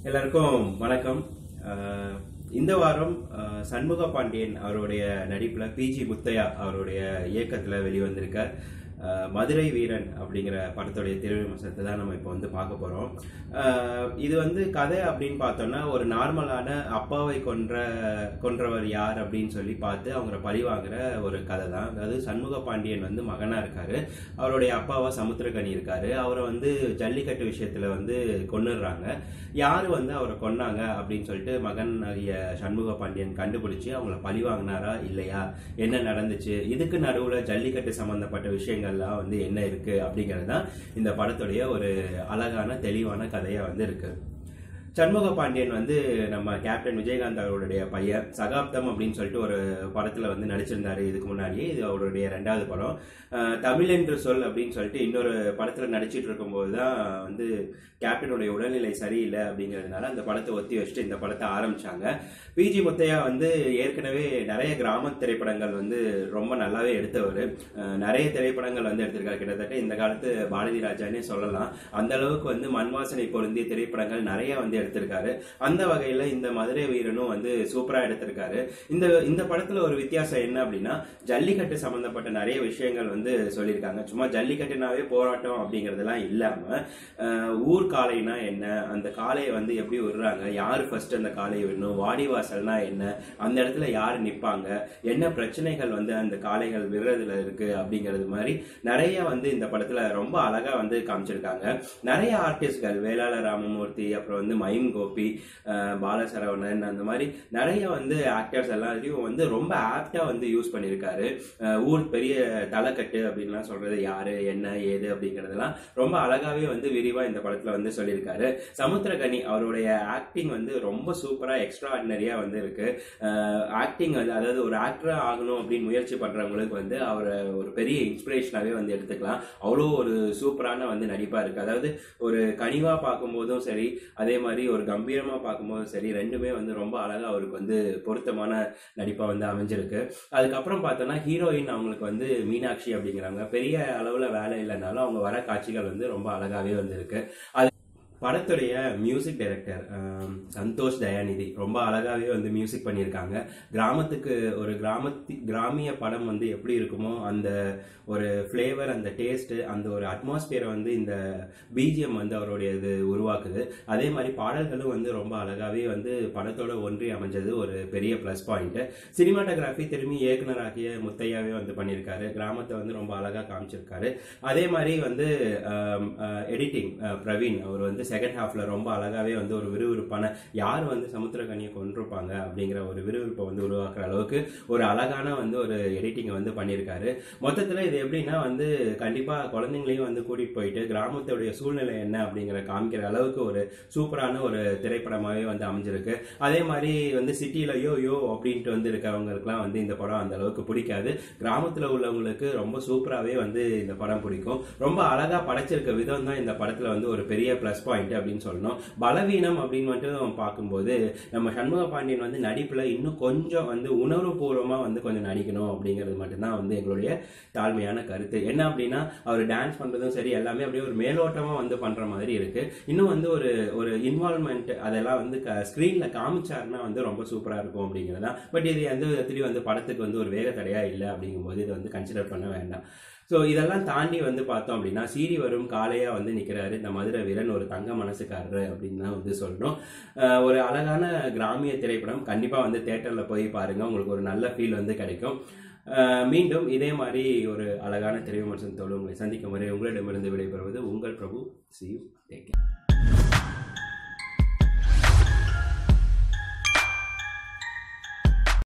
எல்லாருக்கும் வணக்கம் அஹ், இந்த வாரம் அஹ், சண்முக பாண்டியன் அவருடைய நடிப்புல பிஜி முத்தையா அவருடைய இயக்கத்துல வெளிவந்திருக்க அஹ், மதுரை வீரன் அப்படிங்கிற படத்துடைய திரைவிமர்சனத்தை தான் நம்ம இப்போ வந்து பார்க்க போறோம் அஹ், இது வந்து கதை அப்படின்னு பார்த்தோம்னா ஒரு நார்மலான அப்பாவை கொன்ற கொன்றவர் யார் அப்படின்னு சொல்லி பார்த்து அவங்கள பழி வாங்குற ஒரு கதை தான் அதாவது சண்முக பாண்டியன் வந்து மகனா இருக்காரு அவருடைய அப்பாவா சமுத்திரகனி இருக்காரு அவரை வந்து ஜல்லிக்கட்டு விஷயத்துல வந்து கொன்னுடுறாங்க யாரு வந்து அவரை கொன்னாங்க அப்படின்னு சொல்லிட்டு மகன் ஆகிய சண்முக பாண்டியன் கண்டுபிடிச்சு அவங்கள பழி வாங்கினாரா இல்லையா என்ன நடந்துச்சு இதுக்கு நடுவுல ஜல்லிக்கட்டு சம்பந்தப்பட்ட விஷயங்கள்லாம் வந்து என்ன இருக்கு அப்படிங்கிறது தான் இந்த படத்துடைய ஒரு அழகான தெளிவான கதையா வந்து இருக்கு சண்முக பாண்டியன் வந்து நம்ம கேப்டன் விஜயகாந்த் அவருடைய பையன் சகாப்தம் அப்படின்னு சொல்லிட்டு ஒரு படத்துல வந்து நடிச்சிருந்தாரு இதுக்கு முன்னாடி இது அவருடைய ரெண்டாவது படம் அஹ், தமிழ் என்று சொல் அப்படின்னு சொல்லிட்டு இன்னொரு படத்துல நடிச்சிட்டு இருக்கும்போது தான் வந்து கேப்டனுடைய உடல்நிலை சரியில்லை அப்படிங்கிறதுனால அந்த படத்தை ஒத்தி வச்சுட்டு இந்த படத்தை ஆரம்பிச்சாங்க பிஜி முத்தையா வந்து ஏற்கனவே நிறைய கிராம திரைப்படங்கள் வந்து ரொம்ப நல்லாவே எடுத்தவர் அஹ், நிறைய திரைப்படங்கள் வந்து எடுத்திருக்காரு கிட்டத்தட்ட இந்த காலத்து பாரதி ராஜானே சொல்லலாம் அந்த அளவுக்கு வந்து மண் வாசனை பொருந்திய திரைப்படங்கள் நிறைய வந்து எடுத்திருக்காரு அந்த வகையில இந்த மதுரை வீரனும் வந்து சூப்பரா எடுத்திருக்காரு இந்த இந்த படத்துல ஒரு வித்தியாசம் என்ன அப்படின்னா ஜல்லிக்கட்டு சம்பந்தப்பட்ட நிறைய விஷயங்கள் வந்து சொல்லியிருக்காங்க சும்மா ஜல்லிக்கட்டுனாவே போராட்டம் அப்படிங்கறதெல்லாம் இல்லாம அஹ், ஊர் காளைனா என்ன அந்த காளையை வந்து எப்படி விடுறாங்க யாரு ஃபர்ஸ்ட் அந்த காளையை விடணும் வாடிவாசல்னா என்ன அந்த இடத்துல யார் நிப்பாங்க என்ன பிரச்சனைகள் வந்து அந்த காளைகள் விடுறதுல இருக்கு அப்படிங்கிறது மாதிரி நிறைய வந்து இந்த படத்துல ரொம்ப அழகா வந்து காமிச்சிருக்காங்க நிறைய ஆர்டிஸ்ட்கள் வேளாள ராமமூர்த்தி அப்புறம் வந்து மயம் கோபி அஹ், பாலசரவணன் அந்த மாதிரி நிறைய வந்து ஆக்டர்ஸ் எல்லாத்தையும் வந்து ரொம்ப ஆப்டா வந்து யூஸ் பண்ணியிருக்காரு அஹ், ஊர் பெரிய தலைக்கட்டு அப்படின்லாம் சொல்றது யாரு என்ன ஏது அப்படிங்கறதெல்லாம் ரொம்ப அழகாவே வந்து விரிவா இந்த படத்துல வந்து சொல்லியிருக்காரு சமுத்திரகனி அவருடைய ஆக்டிங் வந்து ரொம்ப சூப்பரா எக்ஸ்ட்ரா ஆர்டினரியா வந்து இருக்கு ஆக்டிங் வந்து அதாவது ஒரு ஆக்டரா ஆகணும் அப்படின்னு முயற்சி பண்றவங்களுக்கு வந்து அவரை ஒரு பெரிய இன்ஸ்பிரேஷனாவே வந்து எடுத்துக்கலாம் அவ்வளோ ஒரு சூப்பரான வந்து நடிப்பா இருக்கு அதாவது ஒரு கனிவா பார்க்கும்போதும் சரி அதே மாதிரி ஒரு கம்பீரமா பார்க்கும்போதும் சரி ரெண்டுமே வந்து ரொம்ப அழகா அவருக்கு வந்து பொருத்தமான நடிப்பா வந்து அமைஞ்சிருக்கு அதுக்கப்புறம் பார்த்தோம்னா ஹீரோயின் அவங்களுக்கு வந்து மீனாட்சி அப்படிங்கிறாங்க பெரிய அளவுல வேலை இல்லைனாலும் அவங்க வர காட்சிகள் வந்து ரொம்ப அழகாவே வந்து இருக்கு அது படத்துடைய மியூசிக் டைரக்டர் சந்தோஷ் தயாநிதி ரொம்ப அழகாவே வந்து மியூசிக் பண்ணியிருக்காங்க கிராமத்துக்கு ஒரு கிராமத்தி கிராமிய படம் வந்து எப்படி இருக்குமோ அந்த ஒரு ஃப்ளேவர் அந்த டேஸ்ட் அந்த ஒரு அட்மாஸ்பியரை வந்து இந்த பிஜிஎம் வந்து அவருடைய இது உருவாக்குது அதே மாதிரி பாடல்களும் வந்து ரொம்ப அழகாவே வந்து படத்தோட ஒன்றி அமைஞ்சது ஒரு பெரிய ப்ளஸ் பாயிண்ட் சினிமாட்டோகிராஃபி திரும்பி இயக்குனராகிய முத்தையாவே வந்து பண்ணியிருக்காரு கிராமத்தை வந்து ரொம்ப அழகா காமிச்சிருக்காரு அதே மாதிரி வந்து எடிட்டிங் பிரவீன் அவர் வந்து செகண்ட் ஹாஃப்ல ரொம்ப அழகாவே வந்து ஒரு விறுவிறுப்பான யார் வந்து சமுத்திரகனியை கொண்டிருப்பாங்க அப்படிங்கிற ஒரு விறுவிறுப்பை வந்து உருவாக்குற அளவுக்கு ஒரு அழகான வந்து ஒரு எடிட்டிங்கை வந்து பண்ணியிருக்காரு மொத்தத்தில் இது எப்படின்னா வந்து கண்டிப்பா குழந்தைங்களையும் வந்து கூட்டிட்டு போயிட்டு கிராமத்துடைய சூழ்நிலை என்ன அப்படிங்கிற காமிக்கிற அளவுக்கு ஒரு சூப்பரான ஒரு திரைப்படமாகவே வந்து அமைஞ்சிருக்கு அதே மாதிரி வந்து சிட்டியில யோ யோ அப்படின்ட்டு வந்து இருக்கிறவங்களுக்குலாம் வந்து இந்த படம் அந்த அளவுக்கு பிடிக்காது கிராமத்துல உள்ளவங்களுக்கு ரொம்ப சூப்பராகவே வந்து இந்த படம் பிடிக்கும் ரொம்ப அழகா படைச்சிருக்க விதம் தான் இந்த படத்துல வந்து ஒரு பெரிய ப்ளஸ் பாயிண்ட் அப்படின்னு சொல்லணும் பலவீனம் அப்படின்னு மட்டும் பார்க்கும்போது நம்ம சண்முக பாண்டியன் வந்து நடிப்புல இன்னும் கொஞ்சம் வந்து உணர்வுபூர்வமா வந்து கொஞ்சம் நடிக்கணும் அப்படிங்கிறது மட்டும்தான் வந்து எங்களுடைய தாழ்மையான கருத்து என்ன அப்படின்னா அவர் டான்ஸ் பண்றதும் சரி எல்லாமே அப்படியே ஒரு மேலோட்டமா வந்து பண்ற மாதிரி இருக்கு இன்னும் வந்து ஒரு ஒரு இன்வால்மெண்ட் அதெல்லாம் வந்து ஸ்கிரீன்ல காமிச்சாருன்னா வந்து ரொம்ப சூப்பரா இருக்கும் அப்படிங்கிறதா பட் இது எந்த விதத்துலயும் வந்து படத்துக்கு வந்து ஒரு வேக தடையா இல்லை அப்படிங்கும்போது இதை வந்து கன்சிடர் பண்ண வேண்டாம் ஸோ இதெல்லாம் தாண்டி வந்து பார்த்தோம் அப்படின்னா சீறி வரும் காளையா வந்து நிற்கிறாரு இந்த மதுரை வீரன் ஒரு தங்க மனசுக்காரரு அப்படின்னு தான் வந்து சொல்லணும் அஹ் ஒரு அழகான கிராமிய திரைப்படம் கண்டிப்பாக வந்து தேட்டரில் போய் பாருங்க உங்களுக்கு ஒரு நல்ல ஃபீல் வந்து கிடைக்கும் அஹ் மீண்டும் இதே மாதிரி ஒரு அழகான திரை விமர்சனத்தோடு உங்களை சந்திக்கும் வரை உங்களிடமிருந்து விடைபெறுவது உங்கள் பிரபு சி யூ டேக்